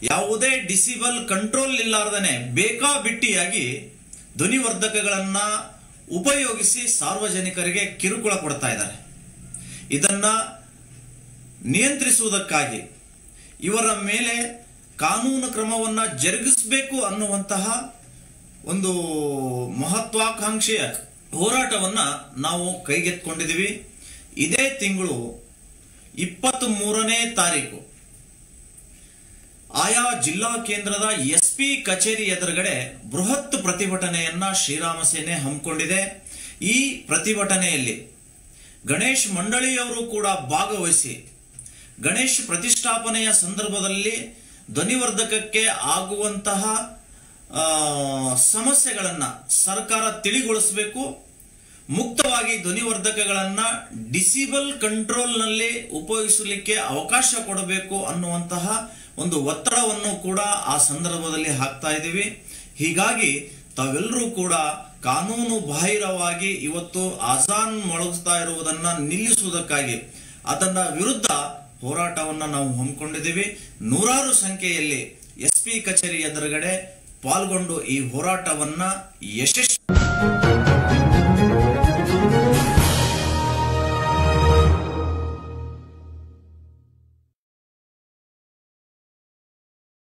ಯಾವುದೇ decibel control ಇಲ್ಲಾರ್ದನೆ ಬೇಕಾಬಿಟ್ಟಿಯಾಗಿ ಧ್ವನಿವರ್ಧಕಗಳನ್ನ ಉಪಯೋಗಿಸಿ ಸಾರ್ವಜನಿಕರಿಗೆ ಕಿರುಕುಳ ಕೊಡ್ತಾ ಇದ್ದಾರೆ ಇದನ್ನ ನಿಯಂತ್ರಿಸುವುದಕ್ಕಾಗಿ ಇವರ ಮೇಲೆ ಕಾನೂನು ಕ್ರಮವನ್ನ ಜರುಗಿಸಬೇಕು ಅನ್ನುವಂತಹ ಒಂದು ಮಹತ್ವಾಕಾಂಕ್ಷೆಯ ಹೋರಾಟವನ್ನ ನಾವು ಕೈಗೆತ್ಕೊಂಡಿದ್ದೀವಿ ಇದೇ ತಿಂಗಳು ಇಪ್ಪತ್ತ್ ಮೂರನೇ ತಾರೀಕು ಆಯಾ ಜಿಲ್ಲಾ ಕೇಂದ್ರದ ಎಸ್ಪಿ ಕಚೇರಿ ಎದುರುಗಡೆ ಬೃಹತ್ ಪ್ರತಿಭಟನೆಯನ್ನ ಶ್ರೀರಾಮ ಸೇನೆ ಹಮ್ಮಿಕೊಂಡಿದೆ ಈ ಪ್ರತಿಭಟನೆಯಲ್ಲಿ ಗಣೇಶ್ ಮಂಡಳಿಯವರು ಕೂಡ ಭಾಗವಹಿಸಿ ಗಣೇಶ್ ಪ್ರತಿಷ್ಠಾಪನೆಯ ಸಂದರ್ಭದಲ್ಲಿ ಧ್ವನಿವರ್ಧಕಕ್ಕೆ ಆಗುವಂತಹ ಆ, ಸಮಸ್ಯೆಗಳನ್ನ ಸರ್ಕಾರ ತಿಳಿಗೊಳಿಸಬೇಕು ಮುಕ್ತವಾಗಿ ಧ್ವನಿವರ್ಧಕಗಳನ್ನ ಡಿಸಿಬಲ್ ಕಂಟ್ರೋಲ್ನಲ್ಲಿ ಉಪಯೋಗಿಸಲಿಕ್ಕೆ ಅವಕಾಶ ಕೊಡಬೇಕು ಅನ್ನುವಂತಹ ಒಂದು ಒತ್ತಡವನ್ನು ಕೂಡ ಆ ಸಂದರ್ಭದಲ್ಲಿ ಹಾಕ್ತಾ ಇದ್ದೀವಿ ಹೀಗಾಗಿ ತಾವೆಲ್ಲರೂ ಕೂಡ ಕಾನೂನು ಬಾಹಿರವಾಗಿ ಇವತ್ತು ಅಜಾನ್ ಮೊಳಗಿಸ್ತಾ ಇರುವುದನ್ನ ನಿಲ್ಲಿಸುವುದಕ್ಕಾಗಿ ಅದನ್ನ ವಿರುದ್ಧ ಹೋರಾಟವನ್ನ ನಾವು ಹಮ್ಮಿಕೊಂಡಿದ್ದೀವಿ ನೂರಾರು ಸಂಖ್ಯೆಯಲ್ಲಿ ಎಸ್ ಪಿ ಕಚೇರಿ ಎದುರುಗಡೆ ಪಾಲ್ಗೊಂಡು ಈ ಹೋರಾಟವನ್ನ ಯಶಸ್ವಿ